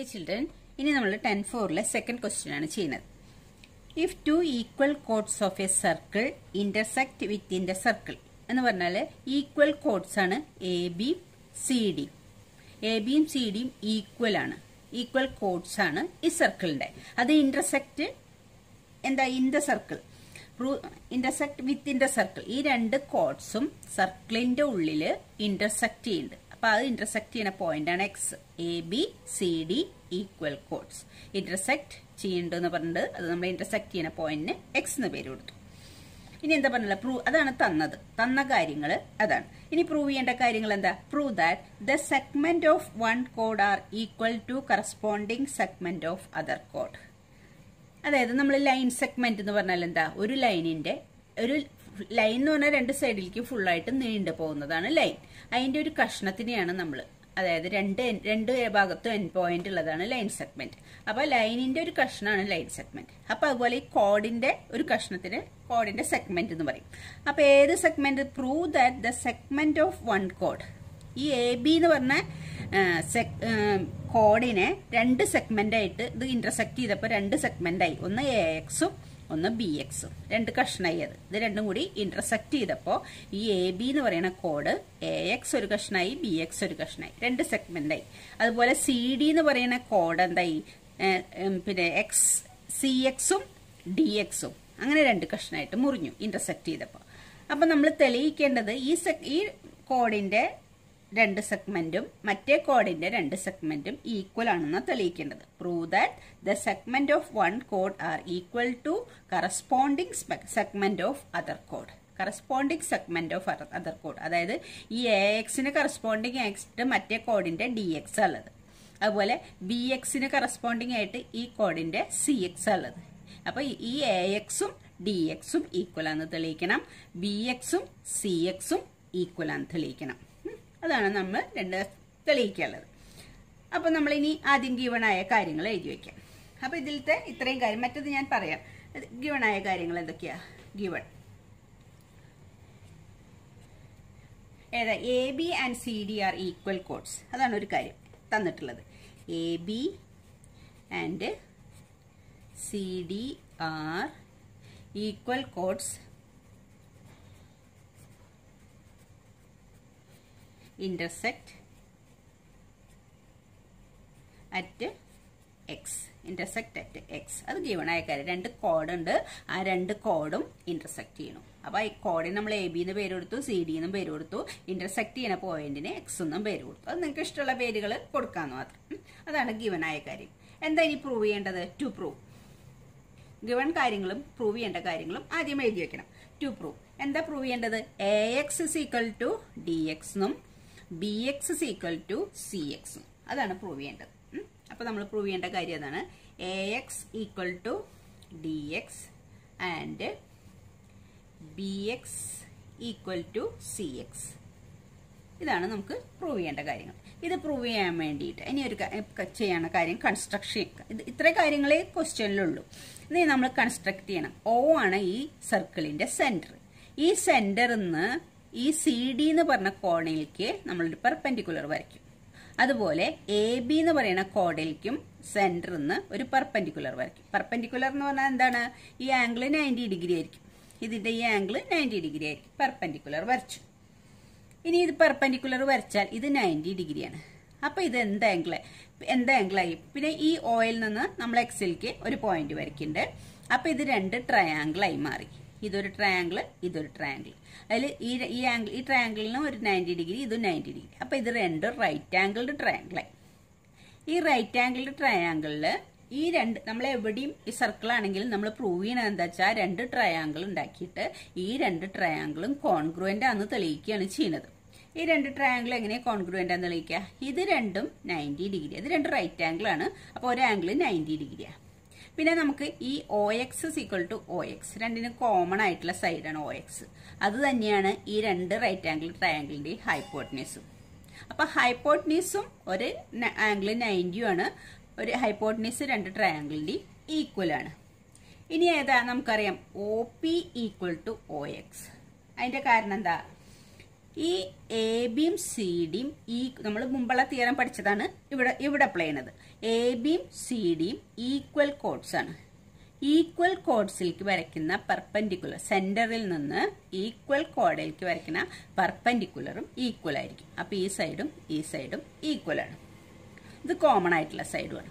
dear children ഇനി നമ്മൾ ten ഫോറിലെ second question ആണ് ചെയ്യുന്നത് if two equal chords of a circle intersect within the circle എന്ന് പറഞ്ഞാൽ ഈക്വൽ കോഡ്സ് ആണ് A B C D A ബിയും സി ഡിയും ഈക്വൽ ആണ് ഈക്വൽ കോഡ്സ് ആണ് ഈ സർക്കിളിന്റെ അത് ഇന്റർസെക്ട് എന്താ in the circle intersect within the circle ഈ രണ്ട് കോഡ്സും സർക്കിളിന്റെ ഉള്ളില് ഇന്റർസെക്ട് ചെയ്യുന്നുണ്ട് അപ്പൊ അത് ഇന്റർസെക്ട് ചെയ്യുന്ന പോയിന്റ് ആണ് X A B C D equal chords intersect ചെയ്യുന്നുണ്ടെന്ന് പറഞ്ഞിട്ട് അത് നമ്മൾ ഇന്റർസെക്ട് ചെയ്യുന്ന പോയിന്റിന് എക്സ് എന്ന് പേര് കൊടുത്തു ഇനി എന്താ പറഞ്ഞില്ല പ്രൂവ് അതാണ് തന്നത് തന്ന കാര്യങ്ങൾ അതാണ് ഇനി പ്രൂവ് ചെയ്യേണ്ട കാര്യങ്ങൾ എന്താ prove that the segment of one code R equal to corresponding segment of other code അതായത് നമ്മൾ ലൈൻ സെഗ്മെന്റ് എന്ന് പറഞ്ഞാൽ എന്താ ഒരു ലൈനിന്റെ ഒരു ലൈൻ എന്ന് പറഞ്ഞാൽ രണ്ട് സൈഡിലേക്ക് ഫുള്ളായിട്ട് നീണ്ടു പോകുന്നതാണ് ലൈൻ അതിന്റെ ഒരു കഷ്ണത്തിനെയാണ് നമ്മൾ അതായത് രണ്ട് രണ്ട് ഭാഗത്തും എൻ പോയിന്റ് ഉള്ളതാണ് ലൈൻ സെഗ്മെന്റ് അപ്പൊ ലൈനിന്റെ ഒരു കഷ്ണമാണ് ലൈൻ സെഗ്മെന്റ് അപ്പൊ അതുപോലെ ഈ കോഡിന്റെ ഒരു കഷ്ണത്തിന് കോഡിന്റെ സെഗ്മെന്റ് എന്ന് പറയും അപ്പൊ ഏത് segment prove that the segment of one കോഡ് ഈ എ ബി എന്ന് പറഞ്ഞ കോഡിനെ രണ്ട് സെഗ്മെന്റ് ആയിട്ട് ഇത് ഇന്റർസെക്ട് ചെയ്തപ്പോൾ രണ്ട് സെഗ്മെന്റ് ആയി ഒന്ന് എ എക്സും ഒന്ന് ബി എക്സും രണ്ട് കഷ്ണമായി അത് ഇത് രണ്ടും കൂടി ഇന്റർസെക്ട് ചെയ്തപ്പോൾ ഈ എ ബി എന്ന് പറയുന്ന കോഡ് എ എക്സ് ഒരു കഷ്ണമായി ബി എക്സ് ഒരു കഷ്ണമായി രണ്ട് സെഗ്മെന്റ് ആയി അതുപോലെ സി ഡി എന്ന് പറയുന്ന കോഡ് എന്തായി പിന്നെ എക്സ് സി എക്സും ഡി എക്സും അങ്ങനെ രണ്ട് കഷ്ണമായിട്ട് മുറിഞ്ഞു ഇന്റർസെക്ട് ചെയ്തപ്പോൾ അപ്പൊ നമ്മൾ തെളിയിക്കേണ്ടത് ഈ ഈ കോഡിന്റെ രണ്ട് സെഗ്മെന്റും മറ്റേ കോഡിന്റെ രണ്ട് സെഗ്മെന്റും ഈക്വൽ ആണെന്ന് തെളിയിക്കേണ്ടത് prove that the segment of one code R equal to corresponding segment of other code corresponding segment of other code അതായത് ഈ എ എക്സിന് കറസ്പോണ്ടിങ് ആയിട്ട് മറ്റേ കോഡിന്റെ ഡി എക്സ് ഉള്ളത് അതുപോലെ ബി എക്സിന് കറസ്പോണ്ടിങ് ആയിട്ട് ഈ കോഡിന്റെ സി എക്സ് ഉള്ളത് അപ്പൊ ഈ എ എക്സും ഡി എക്സും ഈക്വൽ ആണെന്ന് തെളിയിക്കണം ബി എക്സും സി എക്സും ഈക്വൽ ആണെന്ന് തെളിയിക്കണം അതാണ് നമ്മൾ രണ്ട് തെളിയിക്കാനുള്ളത് അപ്പൊ നമ്മൾ ഇനി ആദ്യം ഗീവണായ കാര്യങ്ങൾ എഴുതി വെക്കാം അപ്പൊ ഇതിലത്തെ ഇത്രയും കാര്യം മറ്റത് ഞാൻ പറയാം ഗിവണായ കാര്യങ്ങൾ എന്തൊക്കെയാ ഗിവൺ ഏതാ A B and C D are equal chords അതാണ് ഒരു കാര്യം തന്നിട്ടുള്ളത് A B and C D are equal chords intersect at x intersect at x അത് ഗിവൺ ആയ കാര്യം രണ്ട് കോഡ് ഉണ്ട് ആ രണ്ട് കോഡും ഇന്റർസെക്ട് ചെയ്യണം അപ്പൊ ഈ കോഡിന് നമ്മൾ എ ബി എന്ന് പേര് കൊടുത്തു സി ഡി എന്നും പേര് കൊടുത്തു ഇന്റർസെക്ട് ചെയ്യുന്ന പോയിന്റിന് എക്സ് എന്നും പേര് കൊടുത്തു അത് നിങ്ങൾക്ക് ഇഷ്ടമുള്ള പേരുകൾ കൊടുക്കാന്ന് മാത്രം അതാണ് ഗിവൺ ആയ കാര്യം എന്താ ഇനി പ്രൂവ് ചെയ്യേണ്ടത് ടു പ്രൂവ് ഗിവൺ കാര്യങ്ങളും പ്രൂവ് ചെയ്യേണ്ട കാര്യങ്ങളും ആദ്യം എഴുതി വെക്കണം ടു പ്രൂവ് എന്താ പ്രൂവ് ചെയ്യേണ്ടത് A X is equal to D X എന്നും B X is equal to C എക്സും അതാണ് പ്രൂവ് ചെയ്യേണ്ടത് അപ്പൊ നമ്മൾ പ്രൂവ് ചെയ്യേണ്ട കാര്യം അതാണ് A X equal to D X and B X equal to C X ഇതാണ് നമുക്ക് പ്രൂവ് ചെയ്യേണ്ട കാര്യങ്ങൾ ഇത് പ്രൂവ് ചെയ്യാൻ വേണ്ടിയിട്ട് ഇനി ഒരു ചെയ്യണ കാര്യം കൺസ്ട്രക്ഷൻ ഇത് ഇത്ര കാര്യങ്ങളെ ക്വസ്റ്റ്യനിലുള്ളൂ ഇനി നമ്മൾ കൺസ്ട്രക്ട് ചെയ്യണം ഓ ആണ് ഈ സർക്കിളിന്റെ സെന്റർ ഈ സെന്ററിൽ നിന്ന് ഈ സി ഡി എന്ന് പറഞ്ഞ കോണിലേക്ക് നമ്മളൊരു പെർപെൻഡിക്കുലർ വരയ്ക്കും അതുപോലെ എ ബി എന്ന് പറയുന്ന കോഡിലേക്കും സെന്ററിൽ നിന്ന് ഒരു പെർപെൻഡിക്കുലർ വരയ്ക്കും പെർപെൻഡിക്കുലർ എന്ന് പറഞ്ഞാൽ എന്താണ് ഈ ആംഗിൾ നയൻറ്റി ഡിഗ്രി ആയിരിക്കും ഇതിന്റെ ഈ ആംഗിൾ നയൻറ്റി ഡിഗ്രി ആയിരിക്കും പെർപെൻഡിക്കുലർ വരച്ചു ഇനി ഇത് പെർപെൻഡിക്കുലർ വരച്ചാൽ ഇത് നയൻറ്റി ഡിഗ്രിയാണ് അപ്പൊ ഇത് എന്ത് ആംഗിൾ എന്ത് ആംഗിളായി പിന്നെ ഈ ഓയിൽ നിന്ന് നമ്മൾ എക്സിലേക്ക് ഒരു പോയിന്റ് വരയ്ക്കുന്നുണ്ട് അപ്പൊ ഇത് രണ്ട് ട്രയാങ്കിളായി മാറി ഇതൊരു ട്രയാങ്കിൾ ഇതൊരു ട്രയാങ്കിൾ അതിൽ ഈ ഈ ആംഗിൾ ഈ ട്രയാങ്കിളിന് ഒരു നയൻറ്റി ഡിഗ്രി ഇതും നയൻറ്റി ഡിഗ്രി അപ്പൊ ഇത് രണ്ടും റൈറ്റ് ആംഗിൾഡ് ട്രയാങ്കിളായി ഈ റൈറ്റ് ആംഗിൾഡ് ട്രയാങ്കിളില് ഈ രണ്ട് നമ്മൾ എവിടെയും ഈ സർക്കിൾ ആണെങ്കിൽ നമ്മൾ പ്രൂവ് ചെയ്യണത് എന്താ വെച്ചാൽ രണ്ട് ട്രയാങ്കിൾ ഉണ്ടാക്കിയിട്ട് ഈ രണ്ട് ട്രയാങ്കിളും കോൺഗ്രുവന്റ് ആണെന്ന് തെളിയിക്കുകയാണ് ചെയ്യുന്നത് ഈ രണ്ട് ട്രയാങ്കിൾ എങ്ങനെ കോൺഗ്രുവന്റ് ആണെന്ന് തെളിയിക്കുക ഇത് രണ്ടും നയൻറ്റി ഡിഗ്രി ഇത് രണ്ട് റൈറ്റ് ആംഗിൾ ആണ് അപ്പോൾ ഒരു ആംഗിൾ നയൻറ്റി ഡിഗ്രിയാണ് പിന്നെ നമുക്ക് ഈ O X equal to O X രണ്ടിനും കോമൺ ആയിട്ടുള്ള സൈഡാണ് ഒ എക്സ് അത് തന്നെയാണ് ഈ രണ്ട് റൈറ്റ് ആംഗിൾ ട്രയാംഗിളിന്റെ ഹൈപ്പോട്ടനീസും അപ്പൊ ഹൈപ്പോട്ടനീസും ഒരു ആംഗിൾ നയൻറ്റിയും ആണ് ഒരു ഹൈപ്പോട്ടനീസ് രണ്ട് ട്രയാംഗിളിന്റെ ഈക്വൽ ആണ് ഇനി ഏതാ നമുക്കറിയാം O P equal to O X അതിന്റെ കാരണം എന്താ ഈ എ ബിയും സി ഡിയും ഈ നമ്മൾ മുമ്പുള്ള തീരം പഠിച്ചതാണ് ഇവിടെ ഇവിടെ അപ്ലൈ ചെയ്യുന്നത് എ ബിയും സി ഡിയും ഈക്വൽ കോഡ്സ് ആണ് ഈക്വൽ കോഡ്സിലേക്ക് വരയ്ക്കുന്ന പെർപെൻഡിക്കുലർ സെന്ററിൽ നിന്ന് ഈക്വൽ കോഡിലേക്ക് വരയ്ക്കുന്ന പെർപെൻഡിക്കുലറും ഈക്വൽ ആയിരിക്കും അപ്പൊ ഈ സൈഡും ഈ സൈഡും ഈക്വൽ ആണ് ഇത് കോമൺ ആയിട്ടുള്ള സൈഡുമാണ്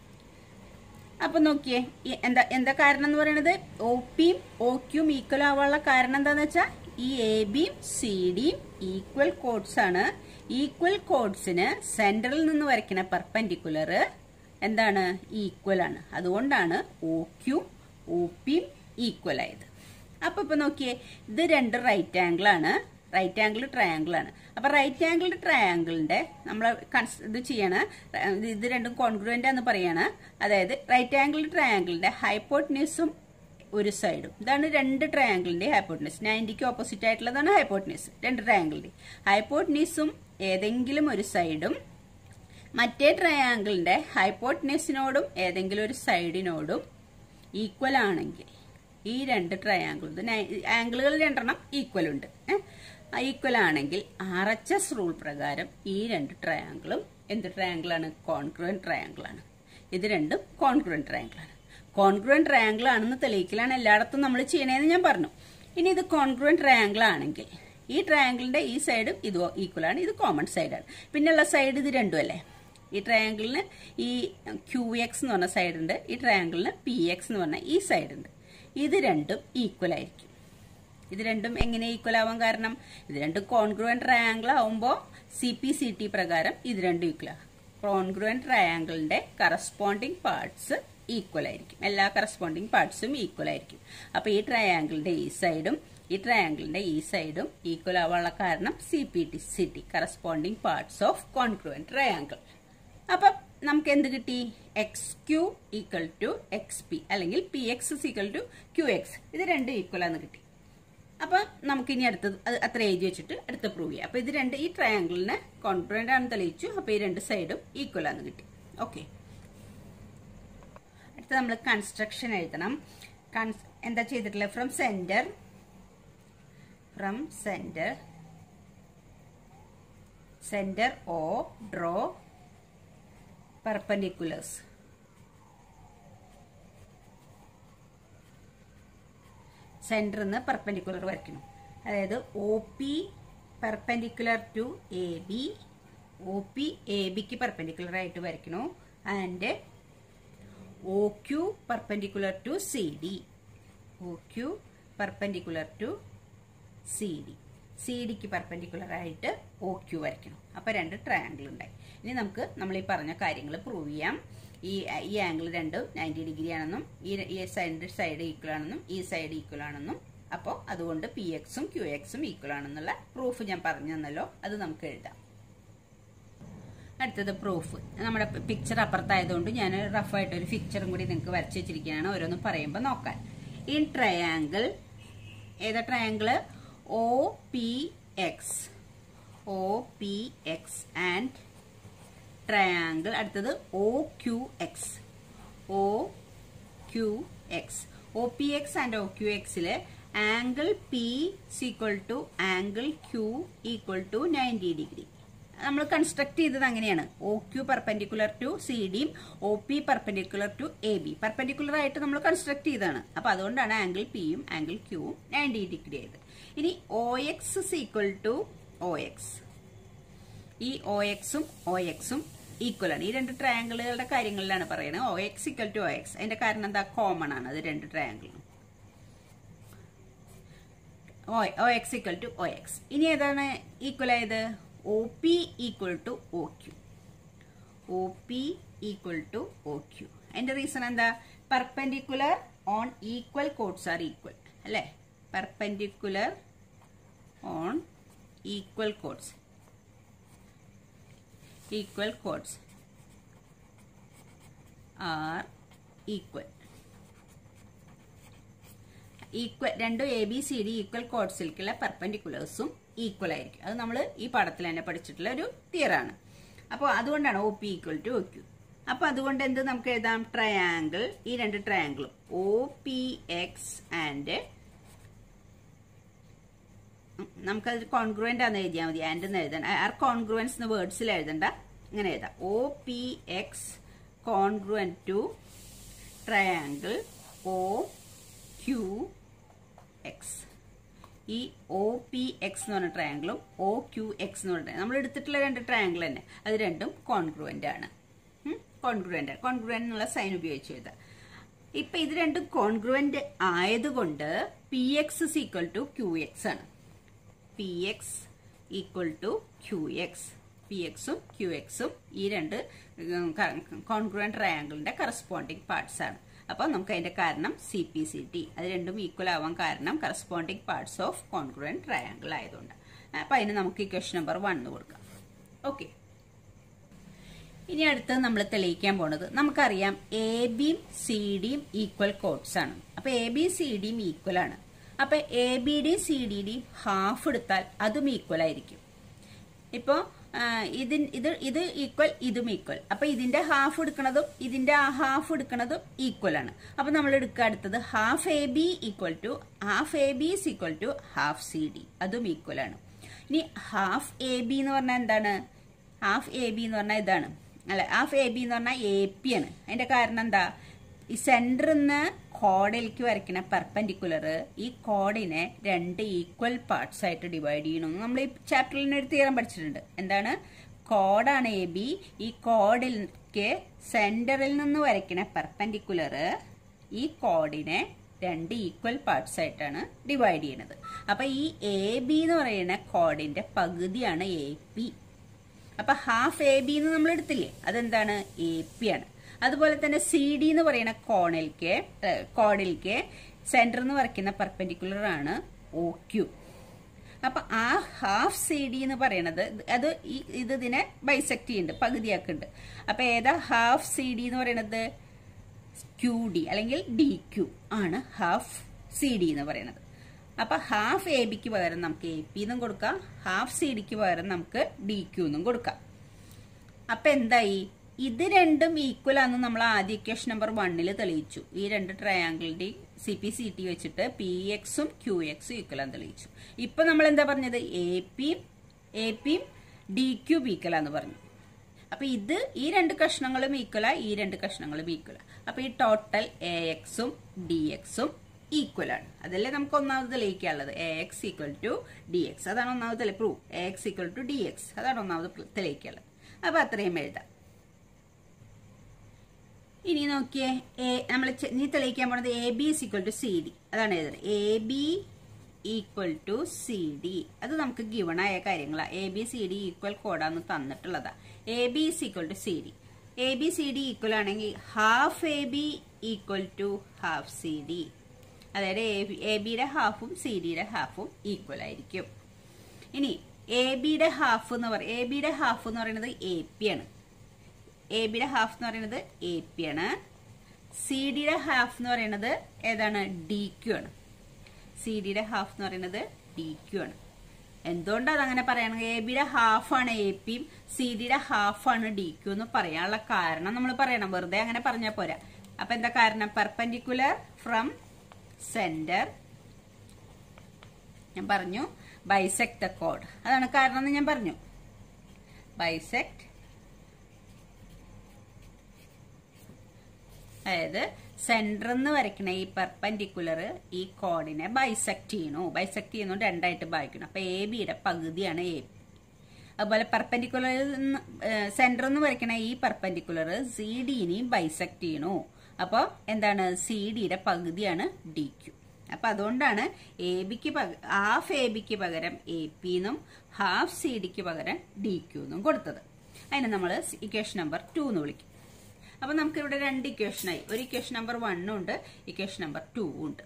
അപ്പൊ നോക്കിയേ ഈ എന്താ എന്താ കാരണം എന്ന് പറയുന്നത് ഒ പിയും ഒ ക്യൂം ഈക്വൽ ആവാനുള്ള കാരണം എന്താന്ന് വെച്ചാൽ ഈ എ ബിയും സി ഡിയും ഈക്വൽ കോഡ്സ് ആണ് ഈക്വൽ കോഡ്സിന് സെന്ററിൽ നിന്ന് വരയ്ക്കുന്ന പെർപെൻഡിക്കുലർ എന്താണ് ഈക്വൽ ആണ് അതുകൊണ്ടാണ് ഒ ക്യൂം ഒ പിയും ഈക്വൽ ആയത് അപ്പൊ ഇപ്പൊ നോക്കിയേ ഇത് രണ്ട് റൈറ്റ് ആംഗിൾ ആണ് റൈറ്റ് ആംഗിൾ ട്രയാംഗിൾ ആണ് അപ്പൊ റൈറ്റ് ആംഗിൾ ട്രയാംഗിളിന്റെ നമ്മൾ ഇത് ചെയ്യണ ഇത് രണ്ടും കോൺഗ്രുവന്റ് എന്ന് പറയാണ് അതായത് റൈറ്റ് ആംഗിൾ ട്രയാംഗിളിന്റെ ഹൈപ്പോട്ട്നീസും ഒരു സൈഡും ഇതാണ് രണ്ട് ട്രയാംഗിളിന്റെ ഹൈപ്പോട്ട്നീസ് നയൻറ്റിക്ക് ഓപ്പോസിറ്റ് ആയിട്ടുള്ളതാണ് ഹൈപ്പോട്ട്നീസ് രണ്ട് ട്രയാംഗിളിന്റെ ഹൈപ്പോട്ട്നീസും ഏതെങ്കിലും ഒരു സൈഡും മറ്റേ ട്രയാംഗിളിന്റെ ഹൈപ്പോട്ട്നീസിനോടും ഏതെങ്കിലും ഒരു സൈഡിനോടും ഈക്വൽ ആണെങ്കിൽ ഈ രണ്ട് ട്രയാംഗിൾ ആംഗിളുകൾ രണ്ടെണ്ണം ഈക്വൽ ഉണ്ട് ഈക്വൽ ആണെങ്കിൽ ആർ എച്ച് എസ് റൂൾ പ്രകാരം ഈ രണ്ട് ട്രയാംഗിളും എന്ത് ട്രയാംഗിൾ ആണ് കോൺക്രുവൻ ട്രയാംഗിൾ ആണ് ഇത് രണ്ടും കോൺക്രുവൻ ട്രയാംഗിൾ ആണ് കോൺക്രുവൻ ട്രയാംഗിൾ ആണെന്ന് തെളിയിക്കലാണ് എല്ലായിടത്തും നമ്മൾ ചെയ്യണേന്ന് ഞാൻ പറഞ്ഞു ഇനി ഇത് കോൺക്രുവൻ ട്രയാംഗിൾ ആണെങ്കിൽ ഈ ട്രയാംഗിളിന്റെ ഈ സൈഡും ഇത് ഈക്വൽ ആണ് ഇത് കോമൺ സൈഡാണ് പിന്നെയുള്ള സൈഡ് ഇത് രണ്ടും അല്ലേ ഈ ട്രയാംഗിളിന് ഈ ക്യൂ എക്സ് എന്ന് പറഞ്ഞ സൈഡ് ഉണ്ട് ഈ ട്രയാംഗിളിന് പി എക്സ് എന്ന് പറഞ്ഞ ഈ സൈഡ് ഉണ്ട് ഇത് രണ്ടും ഈക്വൽ ആയിരിക്കും ഇത് രണ്ടും എങ്ങനെ ഈക്വൽ ആവാൻ കാരണം ഇത് രണ്ടും കോൺഗ്രുവൻ ട്രയാംഗിൾ ആവുമ്പോൾ സി പി സി ടി പ്രകാരം ഇത് രണ്ടും ഈക്വൽ ആണ് കോൺഗ്രുവൻ ട്രയാംഗിളിന്റെ കറസ്പോണ്ടിങ് പാർട്സ് ഈക്വൽ ആയിരിക്കും എല്ലാ കറസ്പോണ്ടിങ് പാർട്സും ഈക്വൽ ആയിരിക്കും അപ്പൊ ഈ ട്രയാംഗിളിന്റെ ഈ സൈഡും ഈ ട്രയാംഗിളിന്റെ ഈ സൈഡും ഈക്വൽ ആവാനുള്ള കാരണം C P T C T corresponding parts of congruent triangle അപ്പൊ നമുക്ക് എന്ത് കിട്ടി X Q equal to X P അല്ലെങ്കിൽ P X equal to Q X ഇത് രണ്ടും ഈക്വൽ ആണെന്ന് കിട്ടി അപ്പൊ നമുക്ക് ഇനി അടുത്തത് അത് അത്ര എഴുതി വെച്ചിട്ട് അടുത്ത പ്രൂവ് ചെയ്യാം അപ്പൊ ഇത് രണ്ട് ഈ ട്രയാംഗിളിന് കോൺഫിഡന്റ് ആണെന്ന് തെളിയിച്ചു അപ്പൊ ഈ രണ്ട് സൈഡും ഈക്വൽ ആണെന്ന് കിട്ടി ഓക്കെ അടുത്ത നമ്മൾ കൺസ്ട്രക്ഷൻ എഴുതണം എന്താ ചെയ്തിട്ടുള്ളത് from centre from centre centre O draw perpendiculars സെന്ററിൽ നിന്ന് പെർപെൻഡിക്കുലർ വരയ്ക്കണം അതായത് O P perpendicular to A B O P A ബിക്ക് പെർപെൻഡിക്കുലർ ആയിട്ട് വരയ്ക്കണു and O Q perpendicular to C D O Q perpendicular to C D C ഡിക്ക് perpendicular ആയിട്ട് O Q വരയ്ക്കണം അപ്പൊ രണ്ട് ട്രയാങ്കിൾ ഉണ്ടായി ഇനി നമുക്ക് നമ്മൾ ഈ പറഞ്ഞ കാര്യങ്ങൾ പ്രൂവ് ചെയ്യാം ഈ ഈ ആംഗിൾ രണ്ടും നയൻറ്റി ഡിഗ്രി ആണെന്നും ഈ ഈ സൈഡ് സൈഡ് ഈക്വൽ ആണെന്നും ഈ സൈഡ് ഈക്വൽ ആണെന്നും അപ്പോൾ അതുകൊണ്ട് പി എക്സും ക്യു എക്സും ഈക്വൽ ആണെന്നുള്ള പ്രൂഫ് ഞാൻ പറഞ്ഞു തന്നല്ലോ അത് നമുക്ക് എഴുതാം അടുത്തത് പ്രൂഫ് നമ്മുടെ പിക്ചർ അപ്പുറത്തായതുകൊണ്ട് ഞാൻ റഫായിട്ട് ഒരു പിക്ചറും കൂടി നിങ്ങൾക്ക് വരച്ചു വെച്ചിരിക്കുകയാണ് ഓരോന്ന് പറയുമ്പോൾ നോക്കാൻ ഈ ട്രയാങ്കിൾ ഏതാ triangle O P X O P X and triangle അടുത്തത് O Q X O Q X O P X and O Q എക്സില് angle P equal to angle Q equal to ninety degree നമ്മൾ construct ചെയ്തത് അങ്ങനെയാണ് O Q perpendicular to C ഡിയും O P perpendicular to A B perpendicular ആയിട്ട് നമ്മൾ construct ചെയ്തതാണ് അപ്പൊ അതുകൊണ്ടാണ് ആംഗിൾ പിയും ആംഗിൾ ക്യൂവും നയൻറ്റി ഡിഗ്രി ആയത് ഇനി O X equal to O X ഈ ഒ എക്സും ഒ എക്സും ഈക്വൽ ആണ് ഈ രണ്ട് ട്രയാങ്കിളുകളുടെ കാര്യങ്ങളിലാണ് പറയുന്നത് O X equal to O X അതിന്റെ കാരണം എന്താ കോമൺ ആണ് അത് രണ്ട് ട്രയാങ്കിളും O X equal to O X ഇനി ഏതാണ് ഈക്വൽ ആയത് O P equal to O Q O P equal to O Q അതിന്റെ റീസൺ എന്താ perpendicular on equal chords are equal അല്ലേ perpendicular on equal chords equal chords are equal equal രണ്ടും A B C D equal കോഡ്സിലേക്കുള്ള പെർപെൻഡിക്കുലേഴ്സും equal ആയിരിക്കും അത് നമ്മൾ ഈ പാഠത്തിൽ തന്നെ പഠിച്ചിട്ടുള്ള ഒരു തിയറാണ് അപ്പോൾ അതുകൊണ്ടാണ് O P equal to O Q അപ്പൊ അതുകൊണ്ട് എന്ത് നമുക്ക് എഴുതാം ട്രയാങ്കിൾ ഈ രണ്ട് ട്രയാങ്കിളും ഒ പി എക്സ് ആൻഡ് നമുക്കത് കോൺഗ്രുവൻ്റ് ആണെന്ന് എഴുതിയാൽ മതി ആൻഡ് എന്ന് എഴുതണം ആർ കോൺഗ്രുവൻസ് എന്ന് വേർഡ്സിൽ എഴുതണ്ട ഇങ്ങനെ എഴുതാം O P X congruent to triangle O Q X ഈ ഒ പി എക്സ് എന്ന് പറഞ്ഞ ട്രയാങ്കിളും ഒ ക്യു എക്സ് എന്ന് പറഞ്ഞ നമ്മൾ എടുത്തിട്ടുള്ള രണ്ട് ട്രയാങ്കിൾ തന്നെ അത് രണ്ടും കോൺഗ്രുവൻ്റ് ആണ് കോൺഗ്രുവൻ്റ് കോൺഗ്രുവൻ്റ് എന്നുള്ള സൈൻ ഉപയോഗിച്ച് എഴുതാം ഇപ്പൊ ഇത് രണ്ടും കോൺഗ്രുവൻ്റ് ആയതുകൊണ്ട് P X is equal to Q X ആണ് P X equal to Q X P എക്സും ക്യു എക്സും ഈ രണ്ട് കോൺഗ്രുവൻ ട്രയാങ്കിളിന്റെ കറസ്പോണ്ടിങ് പാർട്സ് ആണ് അപ്പോൾ നമുക്ക് അതിന്റെ കാരണം സി പി സി ടി അത് രണ്ടും ഈക്വൽ ആവാൻ കാരണം corresponding parts of congruent triangle ആയതുകൊണ്ട് അപ്പൊ അതിന് നമുക്ക് ഇക്വേഷൻ നമ്പർ വണ്ണ് കൊടുക്കാം ഓക്കെ ഇനി അടുത്ത് നമ്മൾ തെളിയിക്കാൻ പോണത് നമുക്കറിയാം എ ബിയും സി ഡിയും ഈക്വൽ കോഡ്സ് ആണ് അപ്പൊ എ ബി സി ഡിയും ഈക്വൽ ആണ് അപ്പൊ എ ബിയുടെയും സി ഡിയുടെയും ഹാഫ് എടുത്താൽ അതും ഈക്വൽ ആയിരിക്കും ഇപ്പോ ഇതിൻ ഇത് ഇത് ഈക്വൽ ഇതും ഈക്വൽ അപ്പൊ ഇതിന്റെ ഹാഫ് എടുക്കണതും ഇതിന്റെ ഹാഫ് എടുക്കണതും ഈക്വൽ ആണ് അപ്പൊ നമ്മൾ എടുക്കുക അടുത്തത് half A B equal to half A B is equal to half C D അതും ഈക്വൽ ആണ് ഇനി ഹാഫ് എ ബി എന്ന് പറഞ്ഞാൽ എന്താണ് ഹാഫ് എ ബി എന്ന് പറഞ്ഞാൽ ഇതാണ് അല്ല ഹാഫ് എ ബി എന്ന് പറഞ്ഞാൽ എ പി ആണ് അതിന്റെ കാരണം എന്താ ഈ സെന്ററിൽ നിന്ന് കോഡിലേക്ക് വരയ്ക്കുന്ന പെർപെൻഡിക്കുലർ ഈ കോഡിനെ രണ്ട് ഈക്വൽ പാർട്സ് ആയിട്ട് ഡിവൈഡ് ചെയ്യണമെന്ന് നമ്മൾ ഈ ചാപ്റ്ററിൽ ഒരു തീരം പഠിച്ചിട്ടുണ്ട് എന്താണ് കോഡാണ് എ ബി ഈ കോഡിലേക്ക് സെന്ററിൽ നിന്ന് വരയ്ക്കുന്ന പെർപെൻഡിക്കുലർ ഈ കോഡിനെ രണ്ട് ഈക്വൽ പാർട്സ് ആയിട്ടാണ് ഡിവൈഡ് ചെയ്യുന്നത് അപ്പൊ ഈ എ ബി എന്ന് പറയുന്ന കോഡിന്റെ പകുതിയാണ് എ പി അപ്പൊ ഹാഫ് എ ബി എന്ന് നമ്മൾ എടുത്തില്ലേ അതെന്താണ് എ പി ആണ് അതുപോലെ തന്നെ സി ഡി എന്ന് പറയുന്ന കോണിലേക്ക് കോഡിലേക്ക് സെന്റർ എന്ന് വരയ്ക്കുന്ന പെർപെൻഡിക്കുലർ ആണ് ഒ ക്യു അപ്പൊ ആ ഹാഫ് സി ഡി എന്ന് പറയുന്നത് അത് ഇത് ഇതിനെ ബൈസെക്ട് ചെയ്യുന്നുണ്ട് പകുതിയാക്കുന്നുണ്ട് അപ്പൊ ഏതാ ഹാഫ് സി ഡി എന്ന് പറയുന്നത് ക്യു ഡി അല്ലെങ്കിൽ ഡി ക്യു ആണ് ഹാഫ് സി ഡി എന്ന് പറയുന്നത് അപ്പൊ ഹാഫ് എ ബിക്ക് പകരം നമുക്ക് എ പി എന്നും കൊടുക്കാം ഹാഫ് സി ഡിക്ക് പകരം നമുക്ക് ഡി ക്യു എന്നും കൊടുക്കാം അപ്പൊ എന്തായി ഇത് രണ്ടും ഈക്വൽ ആണെന്ന് നമ്മൾ ആദ്യ ഇക്വേഷൻ നമ്പർ വണ്ണിൽ തെളിയിച്ചു ഈ രണ്ട് ട്രയാങ്കിളിന്റെ സി പി സി ടി വെച്ചിട്ട് പി എക്സും ക്യു എക്സും ഈക്വൽ ആണെന്ന് തെളിയിച്ചു ഇപ്പൊ നമ്മൾ എന്താ പറഞ്ഞത് എ പിയും എ പിയും ഡി ക്യൂ ഈക്വൽ ആന്ന് പറഞ്ഞു അപ്പൊ ഇത് ഈ രണ്ട് കഷ്ണങ്ങളും ഈക്വലാ ഈ രണ്ട് കഷ്ണങ്ങളും ഈക്വലാ അപ്പൊ ഈ ടോട്ടൽ എ എക്സും ഡി എക്സും ഈക്വൽ ആണ് അതല്ലേ നമുക്ക് ഒന്നാമത് തെളിയിക്കാനുള്ളത് A X equal to D X അതാണ് ഒന്നാമത് തെളി prove A X equal to D X അതാണ് ഒന്നാമത് തെളിയിക്കാനുള്ളത് അപ്പൊ അത്രയും എഴുതാം ഇനി നോക്കിയേ എ നമ്മൾ നീ തെളിയിക്കാൻ പോണത് A B is equal to C D അതാണ് എഴുതുന്നത് A B equal to C D അത് നമുക്ക് ഗിവൺ ആയ കാര്യങ്ങളാണ് A B C D equal കോഡാന്ന് തന്നിട്ടുള്ളതാ A B is equal to C D A B C D equal ആണെങ്കിൽ half A B equal to half C D അതായത് A ബിയുടെ ഹാഫും സി ഡിയുടെ ഹാഫും ഈക്വൽ ആയിരിക്കും ഇനി എ ബിയുടെ ഹാഫ് എന്ന് പറയുന്നത് എ ബിയുടെ ഹാഫ് എന്ന് പറയുന്നത് എ പി ആണ് എ ബിയുടെ ഹാഫ് എന്ന് പറയുന്നത് എ പി ആണ് സി ഡിയുടെ ഹാഫ് എന്ന് പറയുന്നത് ഏതാണ് ഡി ക്യു ആണ് സി ഡിയുടെ ഹാഫ് എന്ന് പറയുന്നത് ഡി ക്യു ആണ് എന്തുകൊണ്ടാണ് അതങ്ങനെ പറയണത് എ ബിയുടെ ഹാഫ് ആണ് എ പിയും സി ഡിയുടെ ഹാഫ് ആണ് ഡി ക്യു എന്ന് പറയാനുള്ള കാരണം നമ്മൾ പറയണം വെറുതെ അങ്ങനെ പറഞ്ഞാൽ പോരാ അപ്പൊ എന്താ കാരണം പെർപെൻഡിക്കുലർ ഫ്രം സെന്റർ ഞാൻ പറഞ്ഞു ബൈസെക്ട് ദ കോഡ് അതാണ് കാരണം എന്ന് ഞാൻ പറഞ്ഞു ബൈസെക്ട് അതായത് സെന്റർ എന്ന് വരയ്ക്കണ ഈ പെർപെൻഡിക്കുലർ ഈ കോഡിനെ ബൈസെക്ട് ചെയ്യണു ബൈസെക്ട് ചെയ്യുന്നതുകൊണ്ട് രണ്ടായിട്ട് വായിക്കണം അപ്പൊ എ ബിയുടെ പകുതിയാണ് എ പി അതുപോലെ പെർപെൻഡിക്കുലർ സെന്റർ എന്ന് വരയ്ക്കണ ഈ പെർപെൻഡിക്കുലർ സി ഡിനെയും ബൈസെക്ട് ചെയ്യണു അപ്പോൾ എന്താണ് സി ഡിയുടെ പകുതിയാണ് ഡി ക്യു അപ്പൊ അതുകൊണ്ടാണ് എ ബിക്ക് ഹാഫ് എ ബിക്ക് പകരം എ പി എന്നും ഹാഫ് സി ഡിക്ക് പകരം ഡി ക്യു എന്നും കൊടുത്തത് അതിനെ നമ്മൾ ഇക്വേഷൻ നമ്പർ ടു എന്ന് വിളിക്കും അപ്പൊ നമുക്ക് ഇവിടെ രണ്ട് ഇക്വേഷനായി ഒരു ഇക്വേഷൻ നമ്പർ വണ്ണും ഉണ്ട് ഇക്വേഷൻ നമ്പർ ടു ഉണ്ട്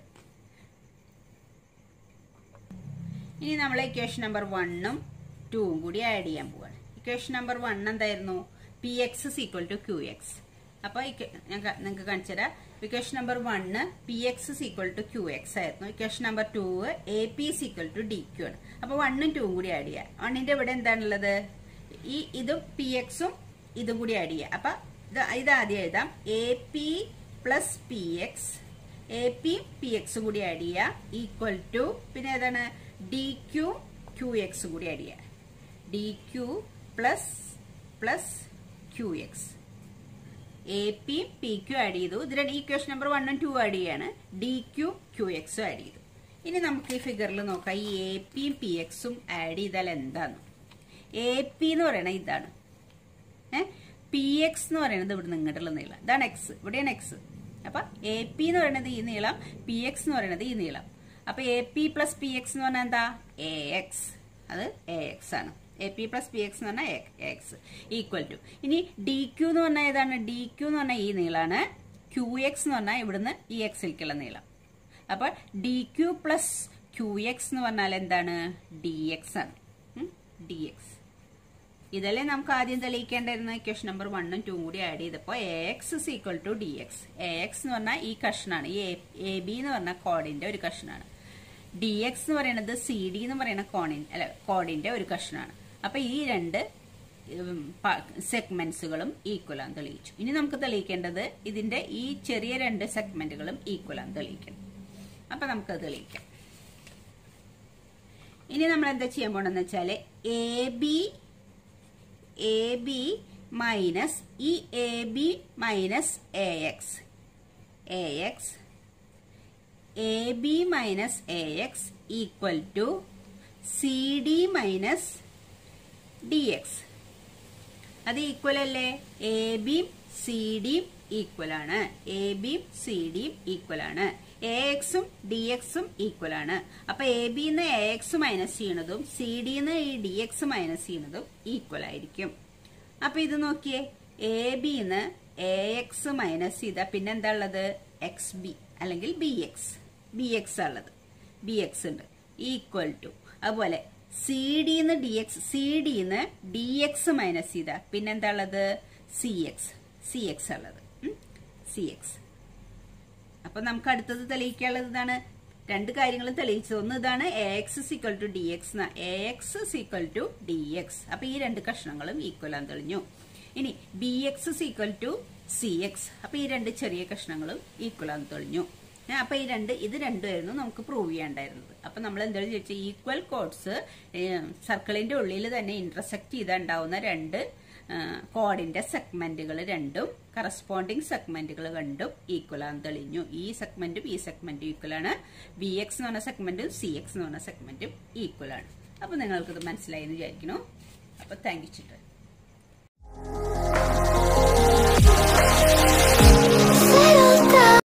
ഇനി നമ്മൾ ഇക്വേഷൻ നമ്പർ വണ്ണും ടൂവും കൂടി ആഡ് ചെയ്യാൻ പോവാണ് ഇക്വേഷൻ നമ്പർ വൺ എന്തായിരുന്നു P X equal to Q X അപ്പൊ ഞാൻ നിങ്ങൾക്ക് കാണിച്ചുതരാം equation number one P X equal to Q X ആയിരുന്നു equation number two A P equal to D Q ആണ് അപ്പൊ വണ്ണും ടൂവും കൂടി ആഡ് ചെയ്യാം വണ്ണിന്റെ ഇവിടെ എന്താണുള്ളത് ഈ ഇതും പി എക്സും ഇതും കൂടി ആഡ് ചെയ്യാം അപ്പൊ ഇത് ആദ്യം എഴുതാം A P plus P X A P P എക്സും കൂടി ആഡ് ചെയ്യുക ഈക്വൽ ടു പിന്നെ ഏതാണ് ഡി ക്യു ക്യു എക്സ് കൂടി ആഡ് ചെയ്യാം D Q plus plus Q X A P P Q add ചെയ്തു ഇതിൽ ഈക്വേഷൻ നമ്പർ വണ്ണും ടു ആഡ് ചെയ്യാണ് ഡി ക്യു ക്യു എക്സും ആഡ് ചെയ്തു ഇനി നമുക്ക് ഈ ഫിഗറിൽ നോക്കാം ഈ എ പിയും പി എക്സും ആഡ് ചെയ്താൽ എന്താണ് എ പി എന്ന് പറയുന്നത് ഇതാണ് ഏ പി എക്സ് എന്ന് പറയുന്നത് ഇവിടെ നിങ്ങോട്ടുള്ള നീളം ഇതാണ് എക്സ് ഇവിടെയാണ് എക്സ് അപ്പൊ എ പി എന്ന് പറയുന്നത് ഈ നീളം പി എക്സ് എന്ന് പറയുന്നത് ഈ നീളം അപ്പൊ A P plus P X എന്ന് പറഞ്ഞാൽ എന്താ എ എക്സ് അത് എ എക്സ് ആണ് A P plus P X എന്ന് പറഞ്ഞാൽ എക്സ് ഈക്വൽ ടു ഇനി ഡി ക്യു എന്ന് പറഞ്ഞാൽ ഏതാണ് ഡി ക്യു എന്ന് പറഞ്ഞാൽ ഈ നീളാണ് ക്യു എക്സ് എന്ന് പറഞ്ഞാൽ ഇവിടുന്ന് ഈ എക്സിലേക്കുള്ള നീളം അപ്പൊ D Q plus Q X എന്ന് പറഞ്ഞാൽ എന്താണ് ഡി എക്സ് ആണ് ഡി എക്സ് ഇതല്ലേ നമുക്ക് ആദ്യം തെളിയിക്കേണ്ടിരുന്ന ഇക്വേഷൻ നമ്പർ വണ്ണും ടൂവും കൂടി ആഡ് ചെയ്തപ്പോൾ A X is equal to D X A X എന്ന് പറഞ്ഞാൽ ഈ കഷ്ണാണ് ഈ എ ബി എന്ന് പറഞ്ഞ കോഡിന്റെ ഒരു കഷ്ണാണ് ഡി എക്സ് എന്ന് പറയുന്നത് സി ഡി എന്ന് പറയുന്ന കോണിൻ അല്ല കോഡിന്റെ ഒരു കഷ്ണാണ് അപ്പൊ ഈ രണ്ട് സെഗ്മെന്റ്സുകളും ഈക്വൽ ആണ് തെളിയിച്ചു ഇനി നമുക്ക് തെളിയിക്കേണ്ടത് ഇതിന്റെ ഈ ചെറിയ രണ്ട് സെഗ്മെന്റുകളും ഈക്വൽ ആണ് തെളിയിക്കണം അപ്പൊ നമുക്കത് തെളിയിക്കാം ഇനി നമ്മൾ എന്താ ചെയ്യാൻ പോണെന്ന് വെച്ചാല് A B A B minus ഈ A B minus A X A X A B minus A X equal to C D minus D X അത് ഈക്വൽ അല്ലേ എ ബിയും സി ഡിയും ഈക്വൽ ആണ് എ ബിയും സി ഡിയും ഈക്വൽ ആണ് A എക്സും ഡി എക്സും ഈക്വൽ ആണ് അപ്പൊ എ ബിന്ന് എ എക്സ് മൈനസ് ചെയ്യണതും സി ഡിന്ന് ഈ ഡി എക്സ് മൈനസ് ചെയ്യണതും ഈക്വൽ ആയിരിക്കും അപ്പൊ ഇത് നോക്കിയേ എ ബിന്ന് എ എക്സ് മൈനസ് ചെയ്ത പിന്നെ എന്താ ഉള്ളത് എക്സ് ബി അല്ലെങ്കിൽ ബി എക്സ് ബി എക്സ് ഉള്ളത് ബി എക്സ് ഉണ്ട് ഈക്വൽ ടു അതുപോലെ സി ഡിന്ന് ഡി എക്സ് സി ഡിന്ന് ഡി എക്സ് മൈനസ് ചെയ്ത പിന്നെന്താ ഉള്ളത് സി എക്സ് സി എക്സ് ഉള്ളത് സി എക്സ് അപ്പൊ നമുക്ക് അടുത്തത് തെളിയിക്കാനുള്ളത് ഇതാണ് രണ്ട് കാര്യങ്ങളും തെളിയിച്ചത് ഒന്ന് ഇതാണ് A X is equal to D X A X is equal to D X അപ്പൊ ഈ രണ്ട് കഷ്ണങ്ങളും ഈക്വൽ ആണെന്ന് തെളിഞ്ഞു ഇനി B X is equal to C X അപ്പൊ ഈ രണ്ട് ചെറിയ കഷ്ണങ്ങളും ഈക്വൽ ആണെന്ന് തെളിഞ്ഞു അപ്പൊ ഈ രണ്ട് ഇത് രണ്ടുമായിരുന്നു നമുക്ക് പ്രൂവ് ചെയ്യേണ്ടായിരുന്നത് അപ്പൊ നമ്മൾ എന്തായാലും ചോദിച്ചാൽ ഈക്വൽ കോഡ്സ് സർക്കിളിന്റെ ഉള്ളിൽ തന്നെ ഇന്റർസെക്ട് ചെയ്തുണ്ടാവുന്ന രണ്ട് കോഡിന്റെ സെഗ്മെന്റുകൾ രണ്ടും കറസ്പോണ്ടിങ് സെഗ്മെന്റുകൾ രണ്ടും ഈക്വൽ ആണെന്ന് തെളിഞ്ഞു ഈ സെഗ്മെന്റും ഈ സെഗ്മെന്റും ഈക്വൽ ആണ് ബി എക്സ് എന്ന് പറഞ്ഞ സെഗ്മെന്റും സി എക്സ് എന്ന് പറഞ്ഞ സെഗ്മെന്റും ഈക്വൽ ആണ് അപ്പൊ നിങ്ങൾക്ക് ഇത് മനസ്സിലായി എന്ന് വിചാരിക്കുന്നു അപ്പൊ താങ്ക് യു ചിൽഡ്രൻ